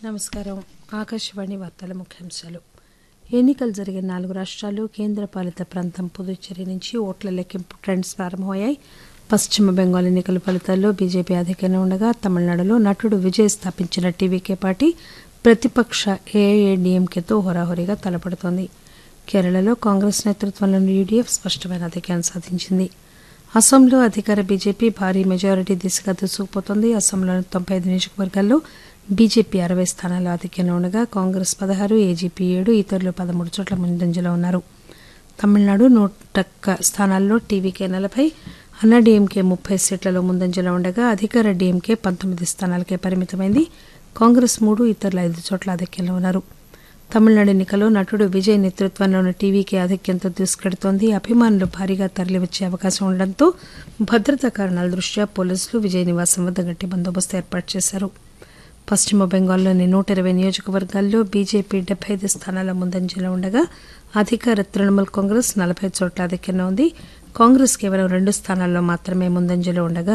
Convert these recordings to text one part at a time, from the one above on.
నమస్కారం ఆకాశవాణి వార్తల ముఖ్యాంశాలు ఎన్నికలు జరిగిన నాలుగు రాష్ట్రాలు కేంద్రపాలిత ప్రాంతం పుదుచ్చేరి నుంచి ఓట్ల లెక్కింపు ట్రెండ్స్ ప్రారంభమయ్యాయి పశ్చిమ బెంగాల్ ఎన్నికల ఫలితాల్లో బీజేపీ అధికంగా ఉండగా తమిళనాడులో నటుడు విజయ్ స్థాపించిన టీవీకే పార్టీ ప్రతిపక్ష ఏఐఏడీఎంకేతో హోరాహోరీగా తలపడుతోంది కేరళలో కాంగ్రెస్ నేతృత్వంలోని యూడీఎఫ్ స్పష్టమైన అధికారం సాధించింది అస్సాంలో అధికార బీజేపీ భారీ మెజారిటీ దిశగా దూసుకుపోతోంది అస్సాంలోని తొంభై ఐదు నియోజకవర్గాల్లో బీజేపీ అరవై స్థానాల్లో ఆధిక్యంలో ఉండగా కాంగ్రెస్ పదహారు ఏజీపీ ఏడు ఇతరులు పదమూడు చోట్ల ముందంజలో ఉన్నారు తమిళనాడు నూట స్థానాల్లో టీవీకే నలభై అన్నాడీఎంకే ముప్పై సీట్లలో ముందంజలో ఉండగా అధికార డీఎంకే పంతొమ్మిది స్థానాలకే పరిమితమైంది కాంగ్రెస్ మూడు ఇతరుల ఐదు చోట్ల ఆధిక్యంలో ఉన్నారు తమిళనాడు ఎన్నికల్లో నటుడు విజయ్ నేతృత్వంలోని టీవీకి ఆధిక్యంతో దూసుకెడుతోంది అభిమానులు భారీగా తరలివచ్చే అవకాశం ఉండడంతో భద్రతా కారణాల దృష్ట్యా పోలీసులు విజయ్ నివాసం వద్ద గట్టి బందోబస్తు ఏర్పాటు చేశారు పశ్చిమ బెంగాల్లోని నూట ఇరవై నియోజకవర్గాల్లో బీజేపీ డెబ్బై ఐదు స్థానాల ముందంజలో ఉండగా అధికార తృణమూల్ కాంగ్రెస్ నలభై చోట్ల ఆధిక్యంలో ఉంది కాంగ్రెస్ కేవలం రెండు స్థానాల్లో మాత్రమే ముందంజలో ఉండగా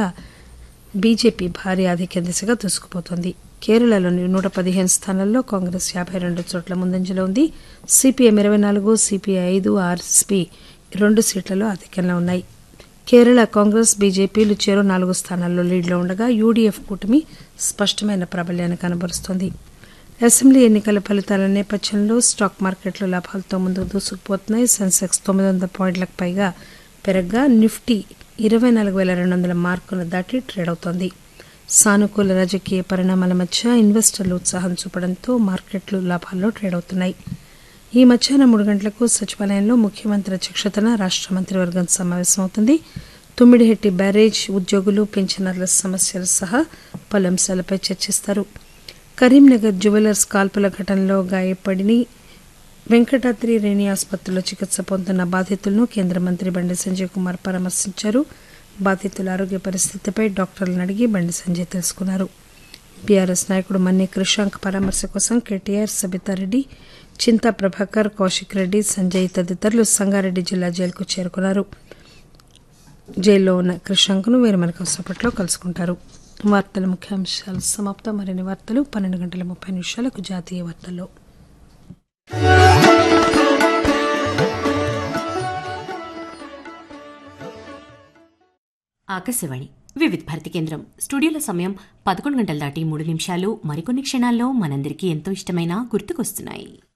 బీజేపీ భారీ ఆధిక్య దిశగా దూసుకుపోతోంది కేరళలోని నూట పదిహేను స్థానాల్లో కాంగ్రెస్ యాభై రెండు చోట్ల ముందంజలో ఉంది సిపిఎం ఇరవై నాలుగు సిపిఐ ఐదు ఆర్ఎస్పీ రెండు సీట్లలో ఆధిక్యంలో ఉన్నాయి కేరళ కాంగ్రెస్ బీజేపీలు చెరో నాలుగు స్థానాల్లో లీడ్లో ఉండగా యూడీఎఫ్ కూటమి స్పష్టమైన ప్రాబల్యాన్ని కనబరుస్తోంది అసెంబ్లీ ఎన్నికల ఫలితాల నేపథ్యంలో స్టాక్ మార్కెట్లు లాభాలతో ముందుకు దూసుకుపోతున్నాయి సెన్సెక్స్ తొమ్మిది వందల పాయింట్లకు పైగా పెరగ్గా నిఫ్టీ ఇరవై నాలుగు వేల రెండు వందల మార్కును దాటి ట్రేడ్ అవుతోంది సానుకూల రాజకీయ పరిణామాల మధ్య ఇన్వెస్టర్లు ఉత్సాహం చూపడంతో మార్కెట్లు లాభాల్లో ట్రేడ్ అవుతున్నాయి ఈ మధ్యాహ్నం మూడు గంటలకు సచివాలయంలో ముఖ్యమంత్రి అధ్యక్షతన రాష్ట మంత్రివర్గం సమావేశం అవుతుంది తుమ్మిడిహెట్టి బ్యారేజ్ ఉద్యోగులు పెన్షనర్ల సమస్యలు సహా పలు అంశాలపై చర్చిస్తారు కరీంనగర్ జ్యువెలర్స్ కాల్పుల ఘటనలో గాయపడిని వెంకటాద్రి రేణి ఆసుపత్రిలో చికిత్స పొందుతున్న బాధితులను కేంద్ర మంత్రి బండి సంజయ్ కుమార్ పరామర్శించారు బాధితుల ఆరోగ్య పరిస్థితిపై డాక్టర్లను అడిగి బండి సంజయ్ తెలుసుకున్నారు బీఆర్ఎస్ నాయకుడు మన్నే కృషాంక్ పరామర్శ కోసం కేటీఆర్ సబితారెడ్డి చింతా ప్రభాకర్ కౌశిక్ రెడ్డి సంజయ్ తదితరులు సంగారెడ్డి జిల్లా జైలుకు చేరుకున్నారు జైల్లో ఉన్న కృషాంక్ను వీరు మనకు కాసేపట్లో కలుసుకుంటారు వార్తల ముఖ్యాంశాలు సమాప్తం మరిన్ని వార్తలు పన్నెండు గంటల ముప్పై నిమిషాలకు జాతీయ వార్తల్లో ఆకాశవాణి వివిధ భారతి కేంద్రం స్టూడియోల సమయం పదకొండు గంటల దాటి మూడు నిమిషాలు మరికొన్ని క్షణాల్లో మనందరికీ ఎంతో ఇష్టమైన గుర్తుకొస్తున్నాయి